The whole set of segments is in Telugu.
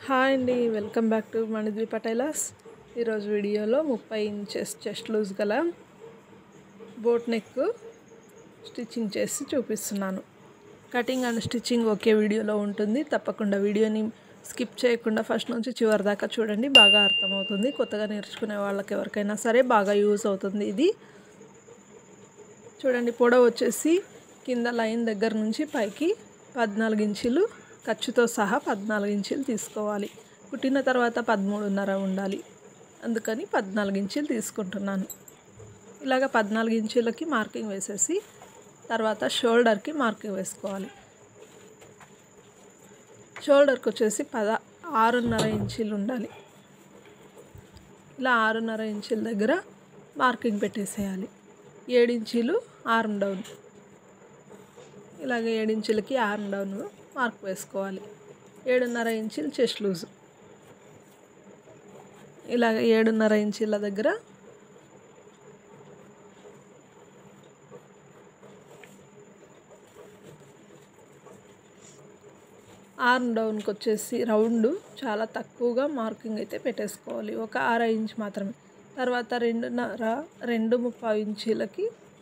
హాయ్ అండి వెల్కమ్ బ్యాక్ టు మణిద్వి పటైలాస్ ఈరోజు వీడియోలో ముప్పై ఇంచెస్ చెస్ట్ లూజ్ గల బోట్ నెక్ స్టిచ్చింగ్ చేసి చూపిస్తున్నాను కటింగ్ అండ్ స్టిచ్చింగ్ ఒకే వీడియోలో ఉంటుంది తప్పకుండా వీడియోని స్కిప్ చేయకుండా ఫస్ట్ నుంచి చివరి దాకా చూడండి బాగా అర్థమవుతుంది కొత్తగా నేర్చుకునే వాళ్ళకి ఎవరికైనా సరే బాగా యూజ్ అవుతుంది ఇది చూడండి పొడవు వచ్చేసి కింద లైన్ దగ్గర నుంచి పైకి పద్నాలుగు ఇంచులు ఖర్చుతో సహా పద్నాలుగు ఇంచులు తీసుకోవాలి పుట్టిన తర్వాత పదమూడున్నర ఉండాలి అందుకని పద్నాలుగు ఇంచులు తీసుకుంటున్నాను ఇలాగ పద్నాలుగు ఇంచులకి మార్కింగ్ వేసేసి తర్వాత షోల్డర్కి మార్కింగ్ వేసుకోవాలి షోల్డర్కి వచ్చేసి పద ఆరున్నర ఇంచులు ఉండాలి ఇలా ఆరున్నర ఇంచుల దగ్గర మార్కింగ్ పెట్టేసేయాలి ఏడించీలు ఆర్మ్ డౌన్ ఇలాగ ఏడించులకి ఆర్మ్ డౌన్ మార్క్ వేసుకోవాలి ఏడున్నర ఇంచులు చెస్ట్ లూజ్ ఇలాగ ఏడున్నర ఇంచుల దగ్గర ఆర్మ్ డౌన్కి వచ్చేసి రౌండ్ చాలా తక్కువగా మార్కింగ్ అయితే పెట్టేసుకోవాలి ఒక అర ఇంచ్ మాత్రమే తర్వాత రెండున్నర రెండు ముప్పావు ఇంచీలకి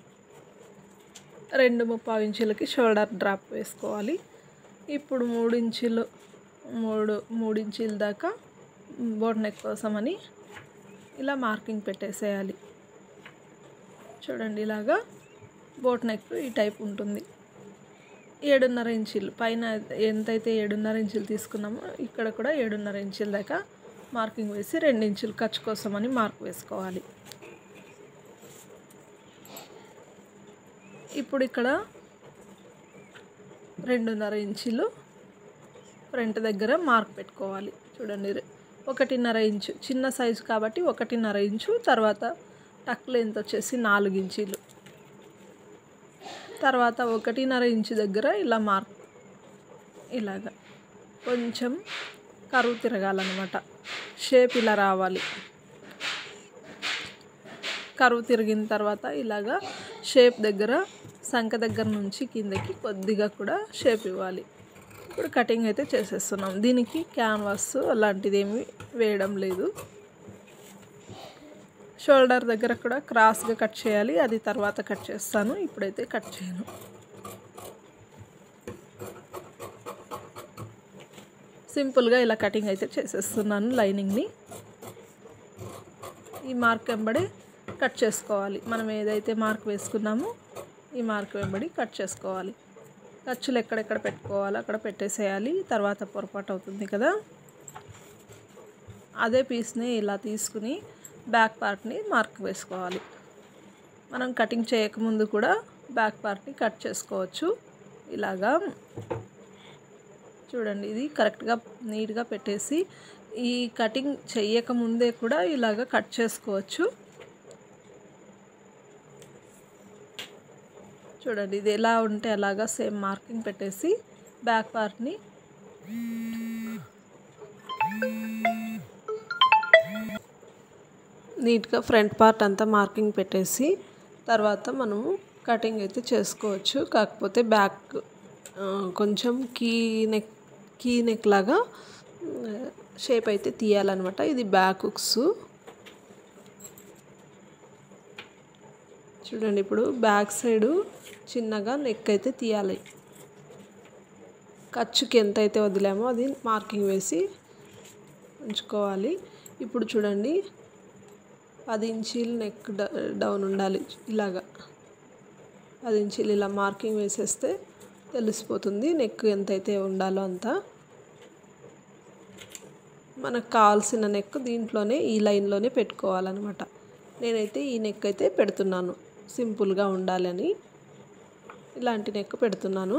రెండు ముప్పావు ఇంచులకి షోల్డర్ డ్రాప్ వేసుకోవాలి ఇప్పుడు మూడు ఇంచులు మూడు మూడు ఇంచుల దాకా బోట్ నెక్ కోసమని ఇలా మార్కింగ్ పెట్టేసేయాలి చూడండి ఇలాగా బోట్ నెక్ ఈ టైప్ ఉంటుంది ఏడున్నర ఇంచులు పైన ఎంతైతే ఏడున్నర ఇంచులు తీసుకున్నామో ఇక్కడ కూడా ఏడున్నర ఇంచుల దాకా మార్కింగ్ వేసి రెండు ఇంచులు ఖర్చు కోసమని మార్క్ వేసుకోవాలి ఇప్పుడు ఇక్కడ రెండున్నర ఇంచులు ఫ్రంట్ దగ్గర మార్క్ పెట్టుకోవాలి చూడండి ఒకటిన్నర ఇంచు చిన్న సైజు కాబట్టి ఒకటిన్నర ఇంచు తర్వాత టక్ లెంత్ వచ్చేసి నాలుగు ఇంచీలు తర్వాత ఒకటిన్నర ఇంచు దగ్గర ఇలా మార్క్ ఇలాగా కొంచెం కరువు తిరగాలన్నమాట షేప్ ఇలా రావాలి కరువు తిరిగిన తర్వాత ఇలాగా షేప్ దగ్గర సంఖ దగ్గర నుంచి కిందకి కొద్దిగా కూడా షేప్ ఇవ్వాలి ఇప్పుడు కటింగ్ అయితే చేసేస్తున్నాం దీనికి క్యాన్వాస్ అలాంటిది ఏమి వేయడం లేదు షోల్డర్ దగ్గర కూడా క్రాస్గా కట్ చేయాలి అది తర్వాత కట్ చేస్తాను ఇప్పుడైతే కట్ చేయను సింపుల్గా ఇలా కటింగ్ అయితే చేసేస్తున్నాను లైనింగ్ని ఈ మార్క్ వెంబడి కట్ చేసుకోవాలి మనం ఏదైతే మార్క్ వేసుకున్నామో ఈ మార్క్ వెంబడి కట్ చేసుకోవాలి ఖర్చులు ఎక్కడెక్కడ పెట్టుకోవాలో అక్కడ పెట్టేసేయాలి తర్వాత పొరపాటు అవుతుంది కదా అదే పీస్ని ఇలా తీసుకుని బ్యాక్ పార్ట్ని మార్క్ వేసుకోవాలి మనం కటింగ్ చేయకముందు కూడా బ్యాక్ పార్ట్ని కట్ చేసుకోవచ్చు ఇలాగా చూడండి ఇది కరెక్ట్గా నీట్గా పెట్టేసి ఈ కటింగ్ చెయ్యకముందే కూడా ఇలాగ కట్ చేసుకోవచ్చు చూడండి ఇది ఎలా ఉంటే అలాగా సేమ్ మార్కింగ్ పెట్టేసి బ్యాక్ పార్ట్ని నీట్గా ఫ్రంట్ పార్ట్ అంతా మార్కింగ్ పెట్టేసి తర్వాత మనము కటింగ్ అయితే చేసుకోవచ్చు కాకపోతే బ్యాక్ కొంచెం కీ నెక్ కీ నెక్ లాగా షేప్ అయితే తీయాలన్నమాట ఇది బ్యాక్ హుక్స్ చూడండి ఇప్పుడు బ్యాక్ సైడు చిన్నగా నెక్ అయితే తీయాలి ఖర్చుకి ఎంత అయితే వదిలామో అది మార్కింగ్ వేసి ఉంచుకోవాలి ఇప్పుడు చూడండి పది ఇంచీలు నెక్ డౌన్ ఉండాలి ఇలాగా పది ఇంచీలు ఇలా మార్కింగ్ వేసేస్తే తెలిసిపోతుంది నెక్ ఎంతైతే ఉండాలో అంత మనకు కావాల్సిన నెక్ దీంట్లోనే ఈ లైన్లోనే పెట్టుకోవాలన్నమాట నేనైతే ఈ నెక్ అయితే పెడుతున్నాను సింపుల్గా ఉండాలని ఇలాంటి నెక్ పెడుతున్నాను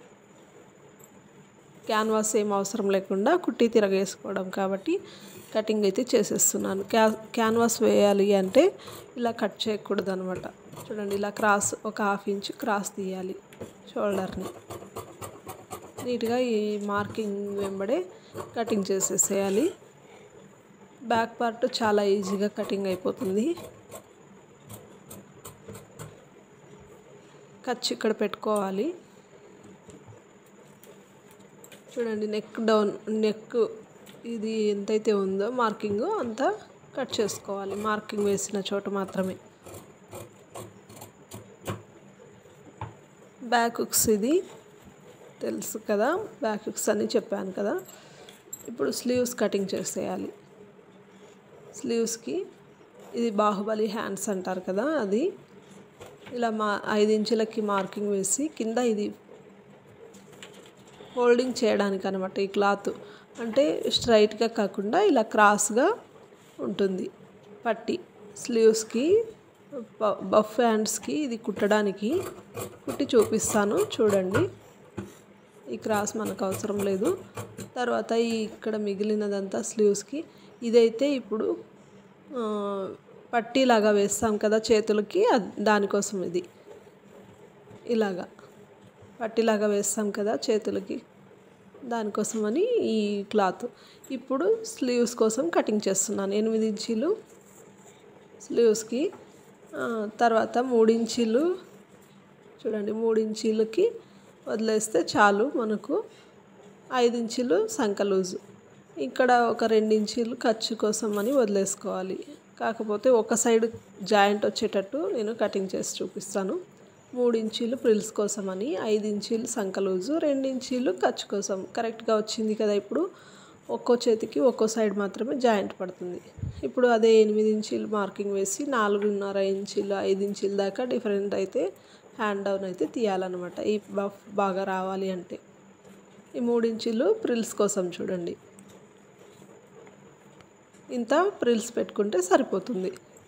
క్యాన్వాస్ ఏం అవసరం లేకుండా కుట్టి తిరగేసుకోవడం కాబట్టి కటింగ్ అయితే చేసేస్తున్నాను క్యా క్యాన్వాస్ వేయాలి అంటే ఇలా కట్ చేయకూడదు అనమాట చూడండి ఇలా క్రాస్ ఒక హాఫ్ ఇంచ్ క్రాస్ తీయాలి షోల్డర్ని నీట్గా ఈ మార్కింగ్ వెంబడే కటింగ్ చేసేసేయాలి బ్యాక్ పార్ట్ చాలా ఈజీగా కటింగ్ అయిపోతుంది ఖర్చు ఇక్కడ పెట్టుకోవాలి చూడండి నెక్ డౌన్ నెక్ ఇది ఎంతైతే ఉందో మార్కింగ్ అంతా కట్ చేసుకోవాలి మార్కింగ్ వేసిన చోట మాత్రమే బ్యాక్ హుక్స్ ఇది తెలుసు కదా బ్యాక్ హుక్స్ అని చెప్పాను కదా ఇప్పుడు స్లీవ్స్ కటింగ్ చేసేయాలి స్లీవ్స్కి ఇది బాహుబలి హ్యాండ్స్ అంటారు కదా అది ఇలా మా ఐదు ఇంచులకి మార్కింగ్ వేసి కింద ఇది హోల్డింగ్ చేయడానికి అనమాట ఈ క్లాత్ అంటే స్ట్రైట్గా కాకుండా ఇలా క్రాస్గా ఉంటుంది పట్టి స్లీవ్స్కి బఫ్ హ్యాండ్స్కి ఇది కుట్టడానికి కుట్టి చూపిస్తాను చూడండి ఈ క్రాస్ మనకు అవసరం లేదు తర్వాత ఈ ఇక్కడ మిగిలినదంతా స్లీవ్స్కి ఇదైతే ఇప్పుడు పట్టీలాగా వేస్తాం కదా చేతులకి దానికోసం ఇది ఇలాగా పట్టీలాగా వేస్తాం కదా చేతులకి దానికోసమని ఈ క్లాత్ ఇప్పుడు స్లీవ్స్ కోసం కటింగ్ చేస్తున్నాను ఎనిమిది ఇంచీలు స్లీవ్స్కి తర్వాత మూడు ఇంచీలు చూడండి మూడు ఇంచీలకి వదిలేస్తే చాలు మనకు ఐదు ఇంచీలు సంక లూజు ఇక్కడ ఒక రెండు ఇంచీలు ఖర్చు కోసం అని వదిలేసుకోవాలి కాకపోతే ఒక సైడ్ జాయింట్ వచ్చేటట్టు నేను కటింగ్ చేసి చూపిస్తాను మూడు ఇంచీలు ప్రిల్స్ కోసం అని ఐదు ఇంచీలు సంక లూజు రెండు ఇంచీలు ఖర్చు కోసం కరెక్ట్గా వచ్చింది కదా ఇప్పుడు ఒక్కో చేతికి ఒక్కో సైడ్ మాత్రమే జాయింట్ పడుతుంది ఇప్పుడు అదే ఎనిమిది ఇంచీలు మార్కింగ్ వేసి నాలుగున్నర ఇంచీలు ఐదు ఇంచీల దాకా డిఫరెంట్ అయితే హ్యాండ్ డౌన్ అయితే తీయాలన్నమాట ఈ బఫ్ బాగా రావాలి అంటే ఈ మూడు ఇంచీలు ప్రిల్స్ కోసం చూడండి ఇంత ప్రిల్స్ పెట్టుకుంటే సరిపోతుంది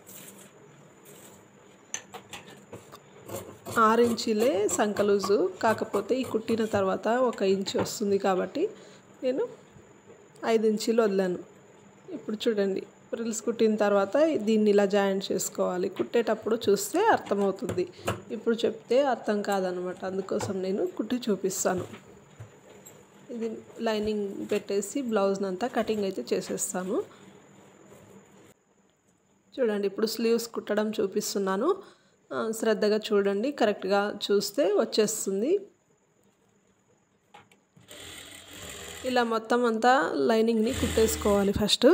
ఆరు ఇంచీలే సంకలూజు కాకపోతే ఈ కుట్టిన తర్వాత ఒక ఇంచు వస్తుంది కాబట్టి నేను ఐదు ఇంచీలు వదిలాను ఇప్పుడు చూడండి ప్రిల్స్ కుట్టిన తర్వాత దీన్ని ఇలా జాయింట్ చేసుకోవాలి కుట్టేటప్పుడు చూస్తే అర్థమవుతుంది ఇప్పుడు చెప్తే అర్థం కాదనమాట అందుకోసం నేను కుట్టి చూపిస్తాను ఇది లైనింగ్ పెట్టేసి బ్లౌజ్ని అంతా కటింగ్ అయితే చేసేస్తాను చూడండి ఇప్పుడు స్లీవ్స్ కుట్టడం చూపిస్తున్నాను శ్రద్ధగా చూడండి కరెక్ట్గా చూస్తే వచ్చేస్తుంది ఇలా మొత్తం అంతా లైనింగ్ని కుట్టేసుకోవాలి ఫస్ట్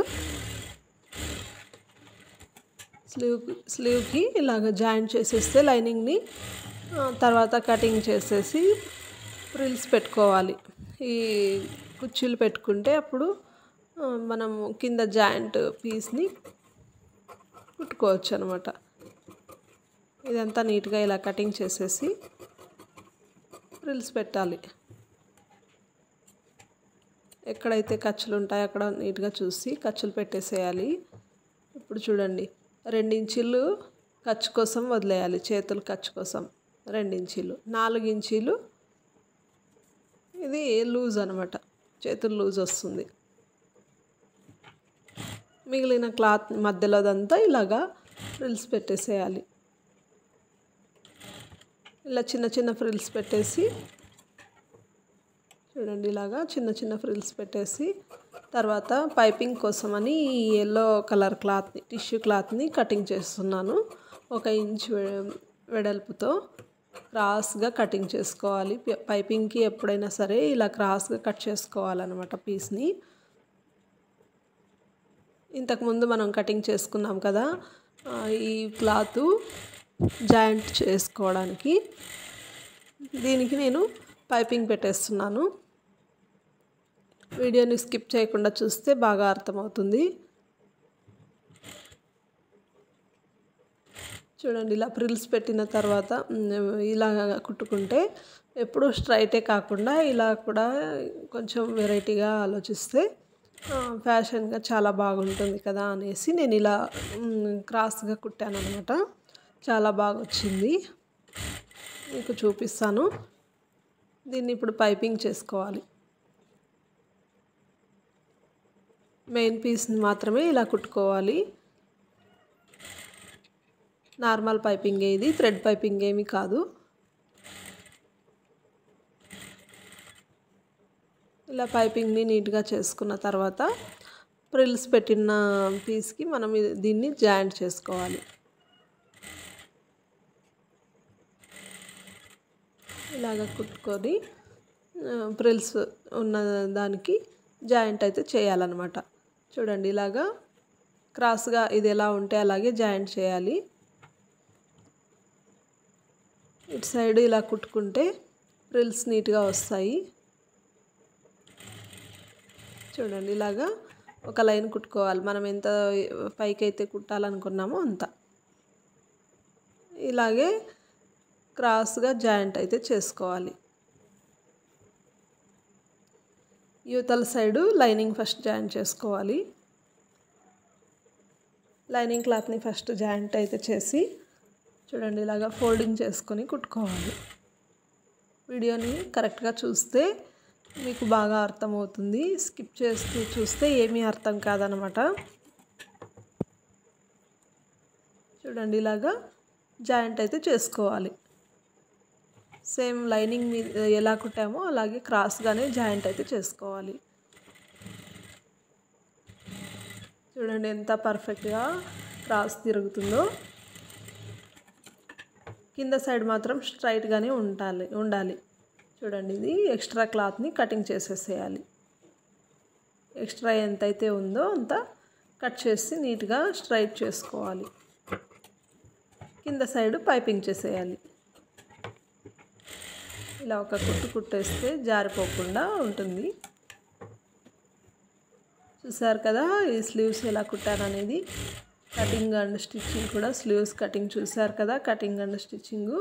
స్లీవ్ స్లీవ్కి ఇలాగ జాయింట్ చేసేస్తే లైనింగ్ని తర్వాత కటింగ్ చేసేసి ప్రిల్స్ పెట్టుకోవాలి ఈ కుర్చీలు పెట్టుకుంటే అప్పుడు మనం కింద జాయింట్ పీస్ని కుట్టుకోవచ్చు అనమాట ఇదంతా నీట్గా ఇలా కటింగ్ చేసేసి ప్రిల్స్ పెట్టాలి ఎక్కడైతే ఖర్చులు ఉంటాయో అక్కడ నీట్గా చూసి ఖర్చులు పెట్టేసేయాలి ఇప్పుడు చూడండి రెండించీలు ఖర్చు కోసం వదిలేయాలి చేతులు ఖర్చు కోసం రెండించీలు నాలుగు ఇంచీలు ఇది లూజ్ అనమాట చేతులు లూజ్ వస్తుంది మిగిలిన క్లాత్ మధ్యలోదంతా ఇలాగా ఫ్రిల్స్ పెట్టేసేయాలి ఇలా చిన్న చిన్న ఫ్రిల్స్ పెట్టేసి చూడండి ఇలాగా చిన్న చిన్న ఫ్రిల్స్ పెట్టేసి తర్వాత పైపింగ్ కోసమని ఈ ఎల్లో కలర్ క్లాత్ని టిష్యూ క్లాత్ని కటింగ్ చేస్తున్నాను ఒక ఇంచ్ వెడల్పుతో క్రాస్గా కటింగ్ చేసుకోవాలి పైపింగ్కి ఎప్పుడైనా సరే ఇలా క్రాస్గా కట్ చేసుకోవాలన్నమాట పీస్ని ఇంతకుముందు మనం కటింగ్ చేసుకున్నాం కదా ఈ క్లాత్ జాయింట్ చేసుకోవడానికి దీనికి నేను పైపింగ్ పెట్టేస్తున్నాను వీడియోని స్కిప్ చేయకుండా చూస్తే బాగా అర్థమవుతుంది చూడండి ఇలా ప్రిల్స్ పెట్టిన తర్వాత ఇలా కుట్టుకుంటే ఎప్పుడు స్ట్రైటే కాకుండా ఇలా కూడా కొంచెం వెరైటీగా ఆలోచిస్తే ఫ్యాషన్గా చాలా బాగుంటుంది కదా అనేసి నేను ఇలా క్రాస్గా కుట్టాను అనమాట చాలా బాగా వచ్చింది మీకు చూపిస్తాను దీన్ని ఇప్పుడు పైపింగ్ చేసుకోవాలి మెయిన్ పీస్ని మాత్రమే ఇలా కుట్టుకోవాలి నార్మల్ పైపింగ్ ఇది థ్రెడ్ పైపింగ్ ఏమీ కాదు ఇలా పైపింగ్ని నీట్గా చేసుకున్న తర్వాత ప్రిల్స్ పెట్టిన పీస్కి మనం దీన్ని జాయింట్ చేసుకోవాలి ఇలాగ కుట్టుకొని ప్రిల్స్ ఉన్న దానికి జాయింట్ అయితే చేయాలన్నమాట చూడండి ఇలాగా క్రాస్గా ఇది ఎలా ఉంటే అలాగే జాయింట్ చేయాలి ఇటు సైడ్ ఇలా కుట్టుకుంటే ఫ్రిల్స్ నీట్గా వస్తాయి చూడండి ఇలాగా ఒక లైన్ కుట్టుకోవాలి మనం ఎంత పైకి అయితే కుట్టాలనుకున్నామో అంత ఇలాగే క్రాస్గా జాయింట్ అయితే చేసుకోవాలి యువతల సైడు లైనింగ్ ఫస్ట్ జాయింట్ చేసుకోవాలి లైనింగ్ క్లాత్ని ఫస్ట్ జాయింట్ అయితే చేసి చూడండి ఇలాగా ఫోల్డింగ్ చేసుకొని కుట్టుకోవాలి వీడియోని కరెక్ట్గా చూస్తే మీకు బాగా అర్థమవుతుంది స్కిప్ చేస్తూ చూస్తే ఏమీ అర్థం కాదనమాట చూడండి ఇలాగా జాయింట్ అయితే చేసుకోవాలి సేమ్ లైనింగ్ మీద ఎలా కుట్టామో అలాగే క్రాస్గానే జాయింట్ అయితే చేసుకోవాలి చూడండి ఎంత పర్ఫెక్ట్గా క్రాస్ తిరుగుతుందో కింద సైడ్ మాత్రం స్ట్రైట్గానే ఉండాలి ఉండాలి చూడండి ఇది ఎక్స్ట్రా క్లాత్ని కటింగ్ చేసేసేయాలి ఎక్స్ట్రా ఎంతైతే ఉందో అంత కట్ చేసి నీట్గా స్ట్రైట్ చేసుకోవాలి కింద సైడ్ పైపింగ్ చేసేయాలి ఇలా ఒక కుట్టు కుట్టేస్తే జారిపోకుండా ఉంటుంది చూసారు కదా ఈ స్లీవ్స్ ఎలా కుట్టాను అనేది కటింగ్ అండ్ స్టిచ్చింగ్ కూడా స్లీవ్స్ కటింగ్ చూసారు కదా కటింగ్ అండ్ స్టిచ్చింగ్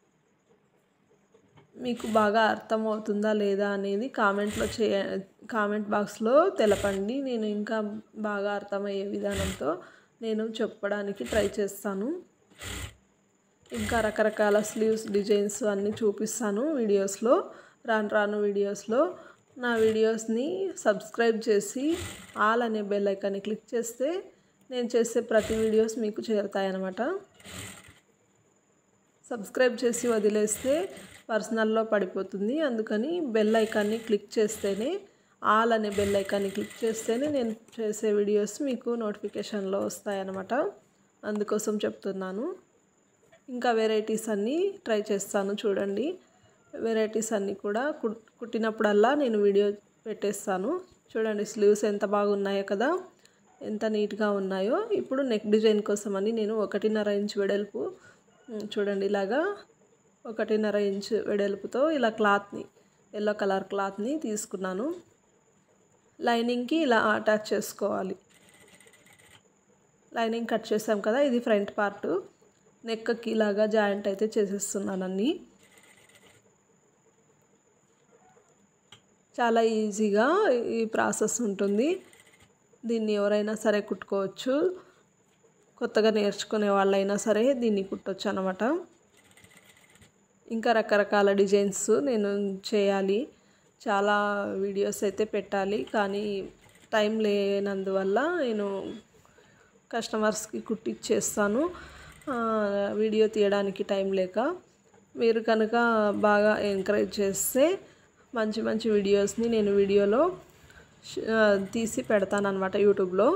మీకు బాగా అర్థమవుతుందా లేదా అనేది కామెంట్లో చేయ కామెంట్ బాక్స్లో తెలపండి నేను ఇంకా బాగా అర్థమయ్యే విధానంతో నేను చెప్పడానికి ట్రై చేస్తాను ఇంకా రకరకాల స్లీవ్స్ డిజైన్స్ అన్నీ చూపిస్తాను వీడియోస్లో రాను రాను వీడియోస్లో నా వీడియోస్ని సబ్స్క్రైబ్ చేసి ఆల్ అనే బెల్ ఐకాన్ని క్లిక్ చేస్తే నేను చేసే ప్రతి వీడియోస్ మీకు చేరుతాయన్నమాట సబ్స్క్రైబ్ చేసి వదిలేస్తే పర్సనల్లో పడిపోతుంది అందుకని బెల్ ఐకాన్ని క్లిక్ చేస్తేనే ఆల్ అనే బెల్ ఐకాన్ని క్లిక్ చేస్తేనే నేను చేసే వీడియోస్ మీకు నోటిఫికేషన్లో వస్తాయన్నమాట అందుకోసం చెప్తున్నాను ఇంకా వెరైటీస్ అన్నీ ట్రై చేస్తాను చూడండి వెరైటీస్ అన్నీ కూడా కుట్టినప్పుడల్లా నేను వీడియో పెట్టేస్తాను చూడండి స్లీవ్స్ ఎంత బాగున్నాయో కదా ఎంత నీట్గా ఉన్నాయో ఇప్పుడు నెక్ డిజైన్ కోసం అని నేను ఒకటిన్నర ఇంచ్ వెడల్పు చూడండి ఇలాగా ఒకటిన్నర ఇంచ్ వెడల్పుతో ఇలా క్లాత్ని ఎల్లో కలర్ క్లాత్ని తీసుకున్నాను లైనింగ్కి ఇలా అటాచ్ చేసుకోవాలి లైనింగ్ కట్ చేసాం కదా ఇది ఫ్రంట్ పార్ట్ నెక్కి ఇలాగా జాయింట్ అయితే చేసేస్తున్నాను అన్నీ చాలా ఈజీగా ఈ ప్రాసెస్ ఉంటుంది దీన్ని ఎవరైనా సరే కుట్టుకోవచ్చు కొత్తగా నేర్చుకునే వాళ్ళైనా సరే దీన్ని కుట్టవచ్చు అనమాట ఇంకా రకరకాల డిజైన్స్ నేను చేయాలి చాలా వీడియోస్ అయితే పెట్టాలి కానీ టైం లేనందువల్ల నేను కస్టమర్స్కి కుట్టిచ్చేస్తాను వీడియో తీయడానికి టైం లేక మీరు కనుక బాగా ఎంకరేజ్ చేస్తే మంచి మంచి వీడియోస్ని నేను వీడియోలో తీసి పెడతాను అనమాట యూట్యూబ్లో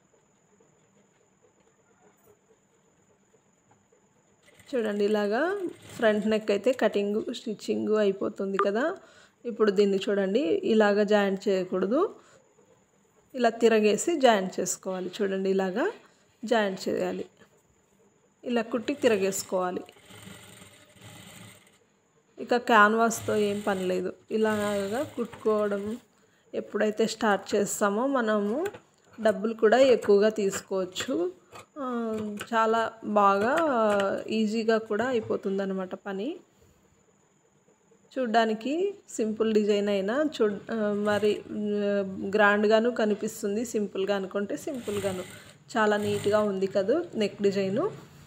చూడండి ఇలాగా ఫ్రంట్ నెక్ అయితే కటింగ్ స్టిచ్చింగ్ అయిపోతుంది కదా ఇప్పుడు దీన్ని చూడండి ఇలాగ జాయింట్ చేయకూడదు ఇలా తిరగేసి జాయింట్ చేసుకోవాలి చూడండి ఇలాగా జాయింట్ చేయాలి ఇలా కుట్టి తిరగేసుకోవాలి ఇక క్యాన్వాస్తో ఏం పని లేదు ఇలాగా కుట్టుకోవడం ఎప్పుడైతే స్టార్ట్ చేస్తామో మనము డబ్బులు కూడా ఎక్కువగా తీసుకోవచ్చు చాలా బాగా ఈజీగా కూడా అయిపోతుంది అనమాట పని చూడ్డానికి సింపుల్ డిజైన్ అయినా చూ మరి గ్రాండ్గాను కనిపిస్తుంది సింపుల్గా అనుకుంటే సింపుల్గాను చాలా నీట్గా ఉంది కదా నెక్ డిజైను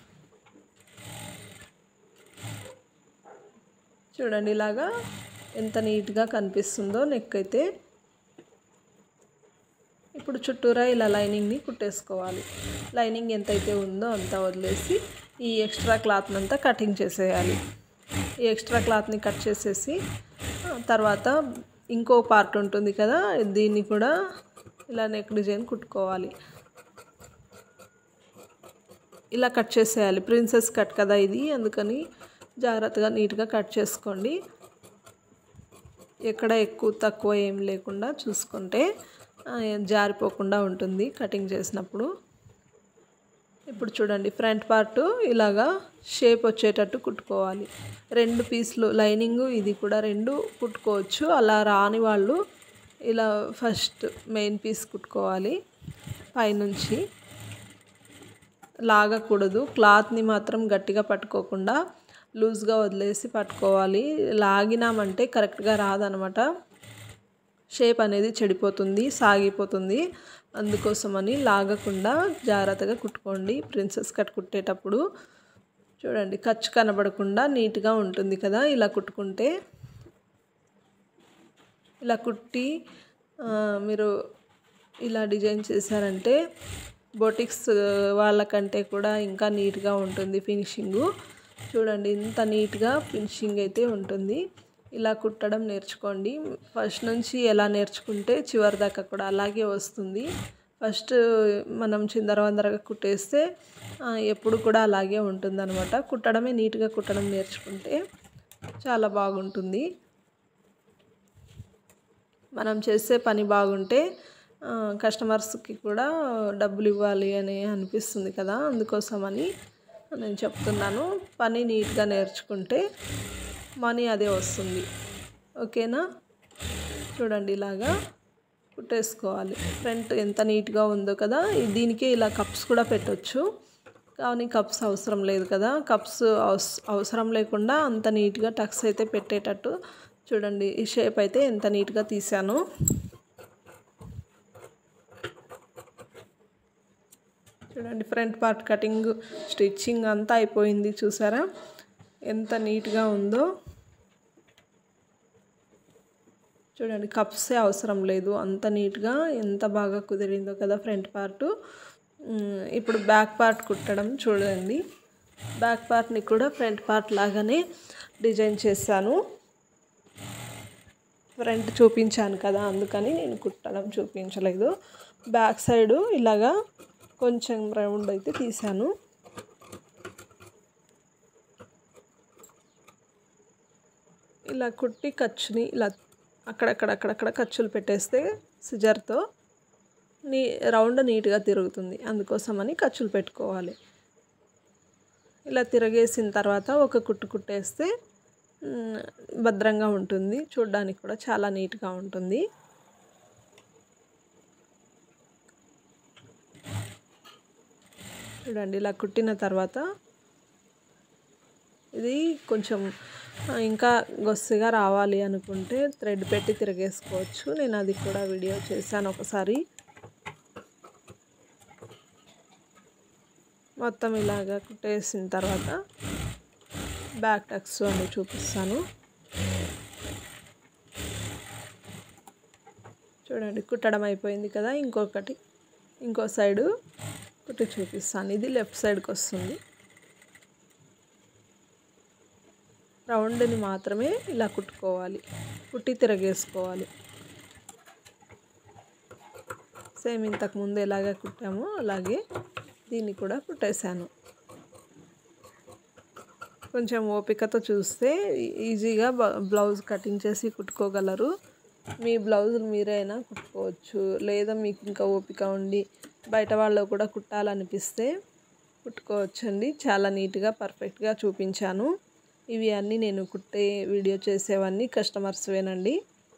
చూడండి ఇలాగా ఎంత నీట్గా కనిపిస్తుందో నెక్ అయితే ఇప్పుడు చుట్టూరా ఇలా లైనింగ్ని కుట్టేసుకోవాలి లైనింగ్ ఎంతైతే ఉందో అంత వదిలేసి ఈ ఎక్స్ట్రా క్లాత్ని అంతా కటింగ్ చేసేయాలి ఈ ఎక్స్ట్రా క్లాత్ని కట్ చేసేసి తర్వాత ఇంకో పార్ట్ ఉంటుంది కదా దీన్ని కూడా ఇలా నెక్ డిజైన్ కుట్టుకోవాలి ఇలా కట్ చేసేయాలి ప్రిన్సెస్ కట్ కదా ఇది అందుకని జాగ్రత్తగా నీట్గా కట్ చేసుకోండి ఎక్కడ ఎక్కువ తక్కువ ఏం లేకుండా చూసుకుంటే ఆ, జారిపోకుండా ఉంటుంది కటింగ్ చేసినప్పుడు ఇప్పుడు చూడండి ఫ్రంట్ పార్ట్ ఇలాగా షేప్ వచ్చేటట్టు కుట్టుకోవాలి రెండు పీసులు లైనింగ్ ఇది కూడా రెండు కుట్టుకోవచ్చు అలా రాని వాళ్ళు ఇలా ఫస్ట్ మెయిన్ పీస్ కుట్టుకోవాలి పైనుంచి లాగకూడదు క్లాత్ని మాత్రం గట్టిగా పట్టుకోకుండా లూజ్గా వదిలేసి పట్టుకోవాలి లాగినామంటే కరెక్ట్గా రాదనమాట షేప్ అనేది చెడిపోతుంది సాగిపోతుంది అందుకోసమని లాగకుండా జాగ్రత్తగా కుట్టుకోండి ప్రిన్సెస్ కట్ కుట్టేటప్పుడు చూడండి ఖర్చు కనబడకుండా నీట్గా ఉంటుంది కదా ఇలా కుట్టుకుంటే ఇలా కుట్టి ఆ, మీరు ఇలా డిజైన్ చేశారంటే బొటిక్స్ వాళ్ళకంటే కూడా ఇంకా నీట్గా ఉంటుంది ఫినిషింగు చూడండి ఇంత నీట్గా ఫినిషింగ్ అయితే ఉంటుంది ఇలా కుట్టడం నేర్చుకోండి ఫస్ట్ నుంచి ఎలా నేర్చుకుంటే చివరి దాకా కూడా అలాగే వస్తుంది ఫస్ట్ మనం చిందరవందరగా కుట్టేస్తే ఆ, ఎప్పుడు కూడా అలాగే ఉంటుందన్నమాట కుట్టడమే నీట్గా కుట్టడం నేర్చుకుంటే చాలా బాగుంటుంది మనం చేసే పని బాగుంటే ఆ, కస్టమర్స్కి కూడా డబ్బులు ఇవ్వాలి అని అనిపిస్తుంది కదా అందుకోసమని నేను చెప్తున్నాను పని నీట్గా నేర్చుకుంటే మనీ అదే వస్తుంది ఓకేనా చూడండి ఇలాగా కుట్టేసుకోవాలి ఫ్రంట్ ఎంత నీట్గా ఉందో కదా ఈ- దీనికే ఇలా కప్స్ కూడా పెట్టొచ్చు కానీ కప్స్ అవసరం లేదు కదా కప్స్ అవస్- అవసరం లేకుండా అంత నీట్గా టక్స్ అయితే పెట్టేటట్టు చూడండి ఈ షేప్ అయితే ఎంత నీట్గా తీసాను చూడండి ఫ్రంట్ పార్ట్ కటింగ్ స్టిచ్చింగ్ అంతా అయిపోయింది చూసారా ఎంత నీట్గా ఉందో చూడండి కప్సే అవసరం లేదు అంత నీట్గా ఎంత బాగా కుదిరిందో కదా ఫ్రంట్ పార్ట్ ఇప్పుడు బ్యాక్ పార్ట్ కుట్టడం చూడండి బ్యాక్ పార్ట్ని కూడా ఫ్రంట్ పార్ట్ లాగానే డిజైన్ చేశాను ఫ్రంట్ చూపించాను కదా అందుకని నేను కుట్టడం చూపించలేదు బ్యాక్ సైడు ఇలాగా కొంచెం రౌండ్ అయితే తీసాను ఇలా కుట్టి ఖర్చుని ఇలా అక్కడక్కడ అక్కడక్కడ ఖర్చులు పెట్టేస్తే సిజర్తో నీ రౌండ్ నీట్గా తిరుగుతుంది అందుకోసమని ఖర్చులు పెట్టుకోవాలి ఇలా తిరగేసిన తర్వాత ఒక కుట్టు కుట్టేస్తే మ్, భద్రంగా ఉంటుంది చూడడానికి కూడా చాలా నీట్గా ఉంటుంది చూడండి ఇలా కుట్టిన తర్వాత ఇది కొంచెం ఆ, ఇంకా గొస్సిగా రావాలి అనుకుంటే థ్రెడ్ పెట్టి తిరిగేసుకోవచ్చు నేను అది కూడా వీడియో చేశాను ఒకసారి మొత్తం ఇలాగా కుట్టేసిన తర్వాత బ్యాక్ టక్స్ అని చూపిస్తాను చూడండి కుట్టడం అయిపోయింది కదా ఇంకొకటి ఇంకో సైడు కుట్టి చూపిస్తాను ఇది లెఫ్ట్ సైడ్కి వస్తుంది రౌండ్ని మాత్రమే ఇలా కుట్టుకోవాలి కుట్టి తిరగేసుకోవాలి సేమ్ ఇంతకు ముందు ఎలాగ కుట్టామో అలాగే దీన్ని కూడా కుట్టేశాను కొంచెం ఓపికతో చూస్తే ఈజీగా బ్లౌజ్ కటింగ్ చేసి కుట్టుకోగలరు మీ బ్లౌజులు మీరైనా కుట్టుకోవచ్చు లేదా మీకు ఇంకా ఓపిక ఉండి బయట వాళ్ళు కూడా కుట్టాలనిపిస్తే కుట్టుకోవచ్చండి చాలా నీట్గా పర్ఫెక్ట్గా చూపించాను ఇవి అన్నీ నేను కుట్టే వీడియో చేసేవన్నీ కస్టమర్స్వేనండి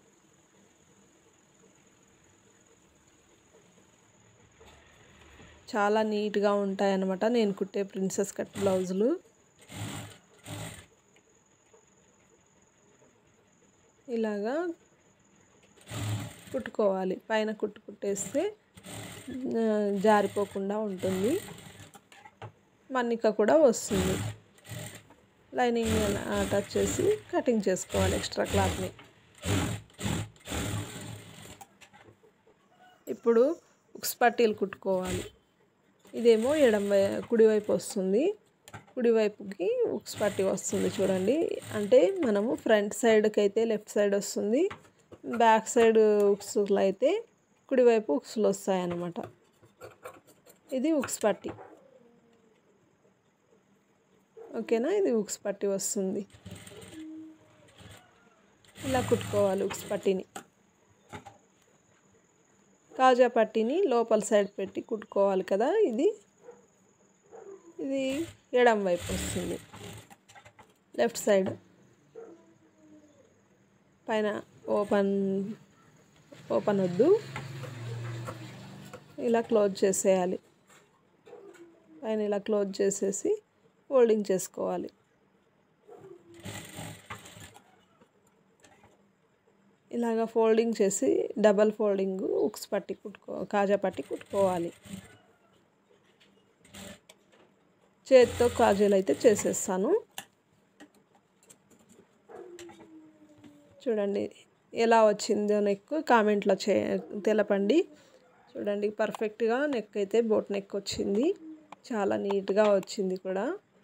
చాలా నీట్గా ఉంటాయన్నమాట నేను కుట్టే ప్రిన్సెస్ కట్ బ్లౌజులు ఇలాగా కుట్టుకోవాలి పైన కుట్టు కుట్టేస్తే ఆ, జారిపోకుండా ఉంటుంది మన్నిక కూడా వస్తుంది లైనింగ్ టచ్ చేసి కటింగ్ చేసుకోవాలి ఎక్స్ట్రా క్లాత్ని ఇప్పుడు ఉక్స్ పట్టీలు కుట్టుకోవాలి ఇదేమో ఎడం వై కుడివైపు వస్తుంది కుడివైపుకి ఉక్స్ పట్టీ వస్తుంది చూడండి అంటే మనము ఫ్రంట్ సైడ్కి అయితే లెఫ్ట్ సైడ్ వస్తుంది బ్యాక్ సైడ్ ఉక్స్లో అయితే కుడివైపు ఉక్స్లు వస్తాయన్నమాట ఇది ఉక్స్ పట్టీ ఓకేనా ఇది ఉక్స్ పట్టి వస్తుంది ఇలా కుట్టుకోవాలి ఉక్స్ పట్టీని కాజా పట్టీని లోపల సైడ్ పెట్టి కుట్టుకోవాలి కదా ఇది ఇది ఎడం వైపు వస్తుంది లెఫ్ట్ సైడ్ పైన ఓపెన్ ఓపెన్ వద్దు ఇలా క్లోజ్ చేసేయాలి పైన ఇలా క్లోజ్ చేసేసి ఫోల్డింగ్ చేసుకోవాలి ఇలాగ ఫోల్డింగ్ చేసి డబల్ ఫోల్డింగ్ ఉక్స్ పట్టి కుట్టుకో కాజా పట్టి కుట్టుకోవాలి చేతితో కాజాలు అయితే చేసేస్తాను చూడండి ఎలా వచ్చిందో నెక్ కామెంట్లో చే తెలపండి చూడండి పర్ఫెక్ట్గా నెక్ అయితే బోట్ నెక్ వచ్చింది చాలా నీట్గా వచ్చింది కూడా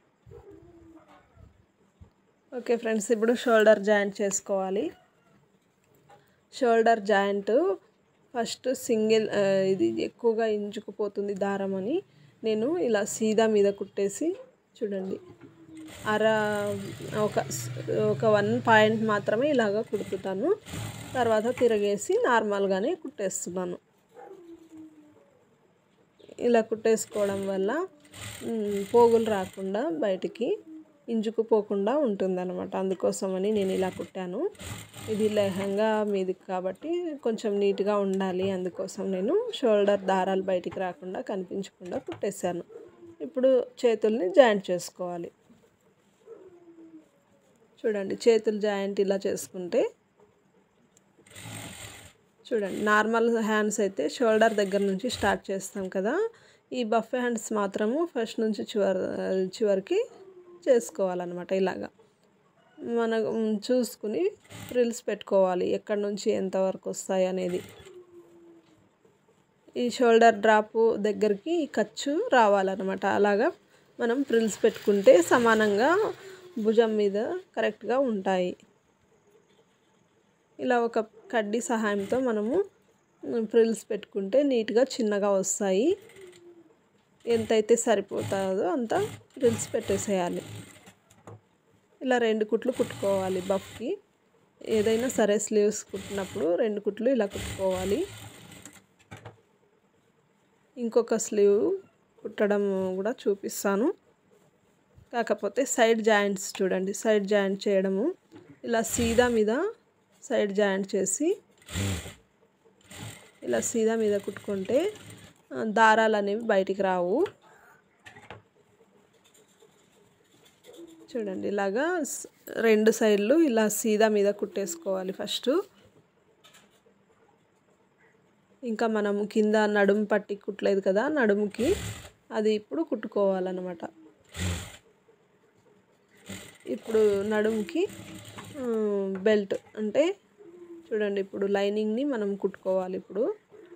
ఓకే ఫ్రెండ్స్ ఇప్పుడు షోల్డర్ జాయింట్ చేసుకోవాలి షోల్డర్ జాయింట్ ఫస్ట్ సింగిల్ ఇది ఎక్కువగా ఇంచుకుపోతుంది దారం అని నేను ఇలా సీదా మీద కుట్టేసి చూడండి అర ఒక ఒక వన్ పాయింట్ మాత్రమే ఇలాగ కుడుతుంటాను తర్వాత తిరగేసి నార్మల్గానే కుట్టేస్తున్నాను ఇలా కుట్టేసుకోవడం వల్ల పోగులు రాకుండా బయటికి ఇంజుకుపోకుండా ఉంటుందన్నమాట అందుకోసమని నేను ఇలా కుట్టాను ఇది లెహంగా మీది కాబట్టి కొంచెం నీట్గా ఉండాలి అందుకోసం నేను షోల్డర్ దారాలు బయటికి రాకుండా కనిపించకుండా కుట్టేశాను ఇప్పుడు చేతుల్ని జాయింట్ చేసుకోవాలి చూడండి చేతులు జాయింట్ ఇలా చేసుకుంటే చూడండి నార్మల్ హ్యాండ్స్ అయితే షోల్డర్ దగ్గర నుంచి స్టార్ట్ చేస్తాం కదా ఈ బఫ్ హ్యాండ్స్ మాత్రము ఫస్ట్ నుంచి చివరి చివరికి చేసుకోవాలన్నమాట ఇలాగా మనం చూసుకుని ఫ్రిల్స్ పెట్టుకోవాలి ఎక్కడి నుంచి ఎంతవరకు వస్తాయి అనేది ఈ షోల్డర్ డ్రాప్ దగ్గరికి ఖర్చు రావాలన్నమాట అలాగా మనం ఫ్రిల్స్ పెట్టుకుంటే సమానంగా భుజం మీద కరెక్ట్గా ఉంటాయి ఇలా ఒక కడ్డీ సహాయంతో మనము ఫ్రిల్స్ పెట్టుకుంటే నీట్గా చిన్నగా వస్తాయి ఎంతైతే సరిపోతుందో అంత ఫ్రిల్స్ పెట్టేసేయాలి ఇలా రెండు కుట్లు కుట్టుకోవాలి బఫ్కి ఏదైనా సరే స్లీవ్స్ కుట్టినప్పుడు రెండు కుట్లు ఇలా కుట్టుకోవాలి ఇంకొక స్లీవ్ కుట్టడం కూడా చూపిస్తాను కాకపోతే సైడ్ జాయింట్స్ చూడండి సైడ్ జాయింట్ చేయడము ఇలా సీదా మీద సైడ్ జాయింట్ చేసి ఇలా సీదా మీద కుట్టుకుంటే దారాలు అనేవి బయటికి రావు చూడండి ఇలాగా రెండు సైడ్లు ఇలా సీదా మీద కుట్టేసుకోవాలి ఫస్ట్ ఇంకా మనం కింద నడుము పట్టి కుట్టలేదు కదా నడుముకి అది ఇప్పుడు కుట్టుకోవాలన్నమాట ఇప్పుడు నడుముకి బెల్ట్ అంటే చూడండి ఇప్పుడు లైనింగ్ని మనం కుట్టుకోవాలి ఇప్పుడు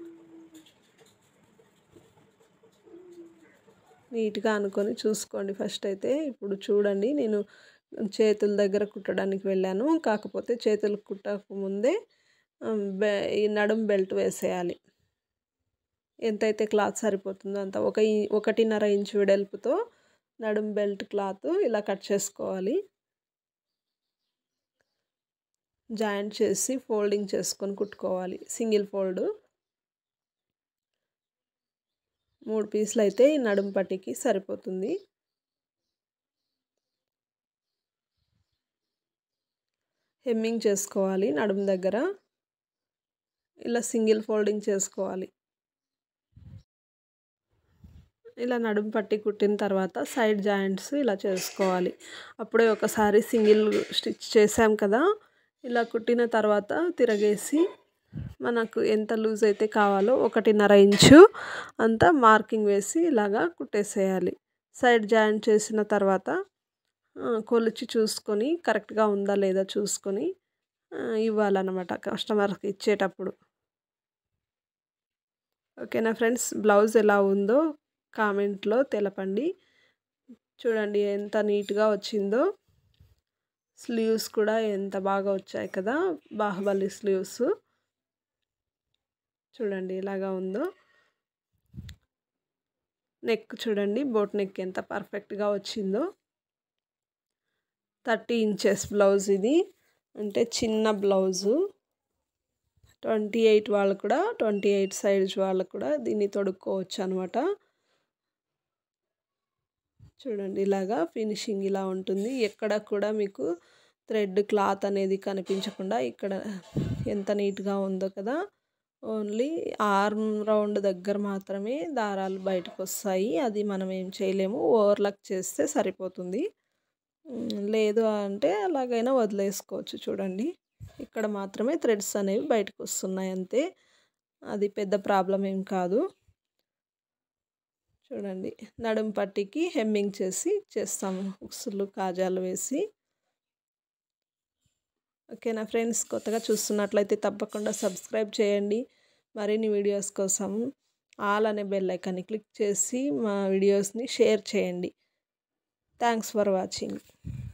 నీట్గా అనుకొని చూసుకోండి ఫస్ట్ అయితే ఇప్పుడు చూడండి నేను చేతుల దగ్గర కుట్టడానికి వెళ్ళాను కాకపోతే చేతులు కుట్టక ముందే ఈ నడుం బెల్ట్ వేసేయాలి ఎంతైతే క్లాత్ సరిపోతుందో అంత ఒక ఒకటిన్నర ఇంచు వెడల్పుతో నడుం బెల్ట్ క్లాత్ ఇలా కట్ చేసుకోవాలి జాయింట్ చేసి ఫోల్డింగ్ చేసుకొని కుట్టుకోవాలి సింగిల్ ఫోల్డ్ మూడు పీసులు అయితే ఈ నడుము పట్టికి సరిపోతుంది హెమ్మింగ్ చేసుకోవాలి నడుము దగ్గర ఇలా సింగిల్ ఫోల్డింగ్ చేసుకోవాలి ఇలా నడుము పట్టి కుట్టిన తర్వాత సైడ్ జాయింట్స్ ఇలా చేసుకోవాలి అప్పుడే ఒకసారి సింగిల్ స్టిచ్ చేసాం కదా ఇలా కుట్టిన తర్వాత తిరగేసి మనకు ఎంత లూజ్ అయితే కావాలో ఒకటిన్నర ఇంచు అంతా మార్కింగ్ వేసి ఇలాగా కుట్టేసేయాలి సైడ్ జాయింట్ చేసిన తర్వాత కొలిచి చూసుకొని కరెక్ట్గా ఉందా లేదా చూసుకొని ఇవ్వాలన్నమాట కస్టమర్కి ఇచ్చేటప్పుడు ఓకేనా ఫ్రెండ్స్ బ్లౌజ్ ఎలా ఉందో కామెంట్లో తెలపండి చూడండి ఎంత నీట్గా వచ్చిందో స్లీవ్స్ కూడా ఎంత బాగా వచ్చాయి కదా బాహుబలి స్లీవ్స్ చూడండి ఇలాగా ఉందో నెక్ చూడండి బోట్ నెక్ ఎంత పర్ఫెక్ట్గా వచ్చిందో థర్టీ ఇంచెస్ బ్లౌజ్ ఇది అంటే చిన్న బ్లౌజు ట్వంటీ ఎయిట్ వాళ్ళు కూడా ట్వంటీ ఎయిట్ సైజ్ వాళ్ళు కూడా దీన్ని తొడుక్కోవచ్చు అనమాట చూడండి ఇలాగా ఫినిషింగ్ ఇలా ఉంటుంది ఎక్కడ కూడా మీకు థ్రెడ్ క్లాత్ అనేది కనిపించకుండా ఇక్కడ ఎంత నీట్గా ఉందో కదా ఓన్లీ ఆర్మ్ రౌండ్ దగ్గర మాత్రమే దారాలు బయటకు వస్తాయి అది మనం ఏం చేయలేము ఓవర్లక్ చేస్తే సరిపోతుంది లేదు అంటే అలాగైనా వదిలేసుకోవచ్చు చూడండి ఇక్కడ మాత్రమే థ్రెడ్స్ అనేవి బయటకు వస్తున్నాయి అంతే అది పెద్ద ప్రాబ్లం ఏం కాదు చూడండి నడుం పట్టికి హెమ్మింగ్ చేసి చేస్తాము ఉక్సులు కాజాలు వేసి ఓకేనా ఫ్రెండ్స్ కొత్తగా చూస్తున్నట్లయితే తప్పకుండా సబ్స్క్రైబ్ చేయండి మరిన్ని వీడియోస్ కోసం ఆల్ అనే బెల్ ఐకాన్ని క్లిక్ చేసి మా వీడియోస్ని షేర్ చేయండి థ్యాంక్స్ ఫర్ వాచింగ్